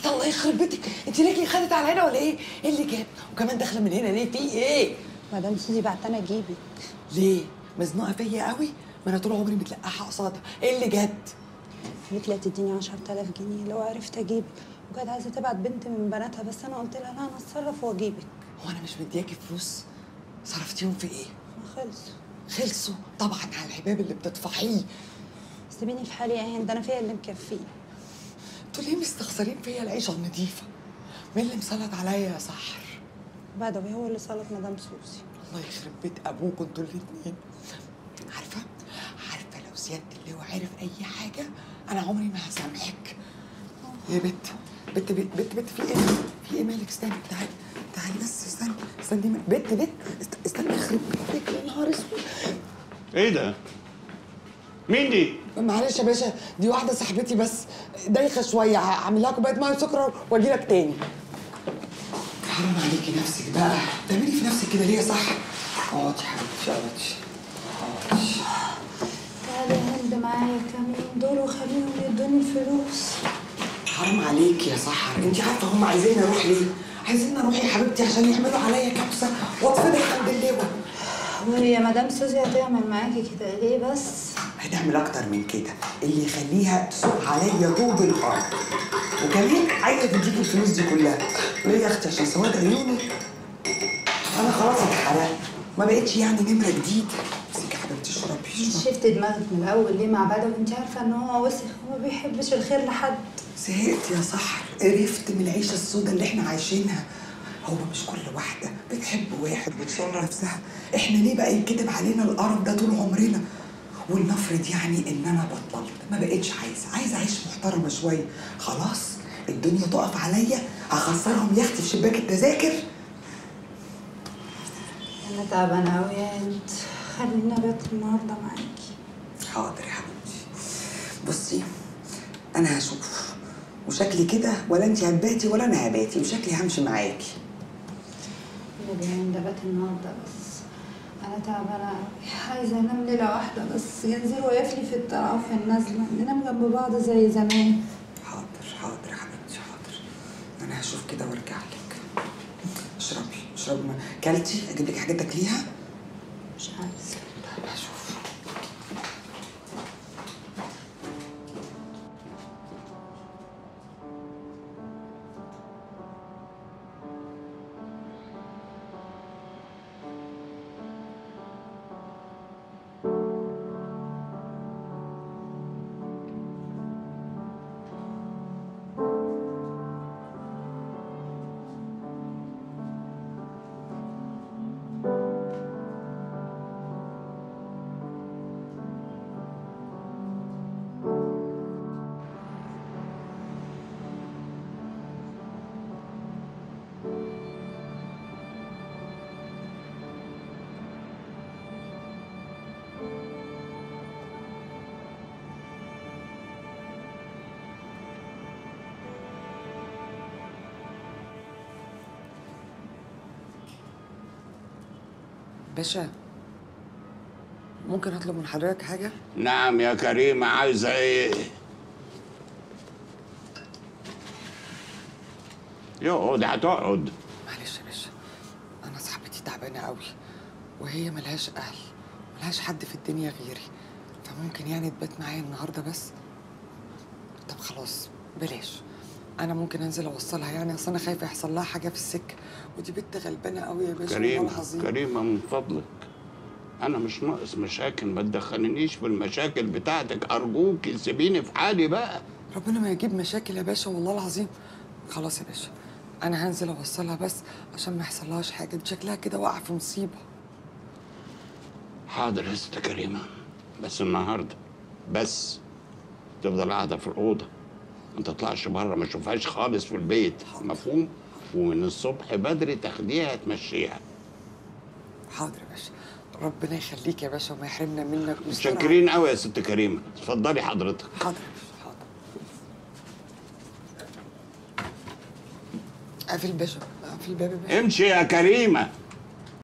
ايه ده الله يخرب بيتك انت رجلي خدت على هنا ولا ايه؟ ايه اللي جاب؟ وكمان داخله من هنا ليه؟ في ايه؟ مدام سوزي بعتنا اجيبك ليه؟ مزنوقه فيا قوي؟ ما انا طول عمري متلقحه قصادها، ايه اللي جد؟ قالت لي تديني 10000 جنيه لو عرفت اجيبك وكانت عايزه تبعت بنت من بناتها بس انا قلت لها لا انا اتصرف واجيبك هو انا مش مدياكي فلوس؟ صرفتيهم في ايه؟ ما خلص خلصوا طبعا على الحباب اللي بتطفحيه سيبيني في حالي يا هند انا فيا اللي مكفيه انتوا ليه مستخسرين فيا العيشه النظيفه؟ مين اللي مسلط عليا يا سحر؟ بدوي هو اللي سلط مدام سوزي الله يخرب بيت ابوكوا انتوا الاثنين عارفه عارفه لو سياده اللواء عرف اي حاجه انا عمري ما هسامحك يا بت بت بت بت, بت في ايه في ايه مالك استني تعالي تعالي بس استني استني من- بت بت است- استني يخرب بيتك يا نهار اسود ايه ده؟ مين دي؟ معلش يا باشا دي واحده صاحبتي بس دايخه شويه هعمل لها كوبايه ميه وسكر واجي لك تاني حرام عليكي نفسك بقى تعملي في نفسك كده ليه يا صح اقعدي يا حبيبتي اقعدي اقعدي تعالي يا هند معايا كام يوم دول وخليهم يدوني الفلوس حرام عليك يا سحر انت عارفه هم عايزين اروح ليه عايزين اروح يا حبيبتي عشان يعملوا عليا كبسه واتفضح عند اللواء وهي مدام سوزي هتعمل معاكي كده ليه بس هتعمل اكتر من كده اللي يخليها تسوق عليا طوب الارض وكمان عايزه تديك الفلوس دي كلها ليه يا اختي عشان سواد عيوني انا خلاص اتحرقت ما بقتش يعني نمره جديده امسكي يا حبيبتي اشربي اشربي شفت دماغك من الاول ليه مع بدوي انت عارفه ان هو وسخ وما بيحبش الخير لحد زهقت يا سحر قرفت من العيشة السوداء اللي احنا عايشينها هو مش كل واحدة بتحب واحد وتصون نفسها احنا ليه بقى ينكتب علينا القرف ده طول عمرنا ولنفرض يعني ان انا بطلت ما بقتش عايزة عايزة اعيش محترمة شوية خلاص الدنيا تقف عليا هخسرهم يختي في شباك التذاكر انا تعبانه قوي يا هند خليني ابات النهارده معاكي حاضر يا حبيبتي بصي انا هشوف وشكلي كده ولا انت هتباتي ولا انا هباتي وشكلي همشي معاكي النبي يا هند ابات النهارده بس انا تعبانه قوي عايزه انام ليله واحده بس ينزل واقف لي في الطرف النازله ننام جنب بعض زي زمان حاضر حاضر يا حبيبتي حاضر انا هشوف كده وارجع لك اشربي اشربي ما- كلتي اجيب لك حاجه تاكليها مش عايزه طيب هشوف باشا ممكن اطلب من حضرتك حاجه نعم يا كريمة عايزة ايه؟ يقعد هتقعد معلش يا باشا انا صاحبتي تعبانه قوي وهي ملهاش اهل ملهاش حد في الدنيا غيري فممكن يعني تبات معايا النهارده بس طب خلاص بلاش انا ممكن انزل اوصلها يعني اصل انا خايفه يحصل لها حاجه في السكه ودي بنت غلبانه قوي يا باشا والله كريمة العظيم كريمة من فضلك أنا مش ناقص مشاكل ما تدخلنيش في المشاكل بتاعتك أرجوك سيبيني في حالي بقى ربنا ما يجيب مشاكل يا باشا والله العظيم خلاص يا باشا انا هنزل اوصلها بس عشان ما يحصلهاش حاجه دي شكلها كده واقعه في مصيبه حاضر يا ست كريمة بس النهاردة بس تفضل قاعدة في الأوضة ما تطلعش بره ما اشوفهاش خالص في البيت مفهوم ومن الصبح بدري تاخديها تمشيها حاضر يا باشا ربنا يخليك يا باشا وما يحرمنا منك ويستر عليك. متشكرين قوي يا ست كريمة اتفضلي حضرتك حاضر يا باشا حاضر قافل الباشا قافل الباب يا باشا امشي يا كريمة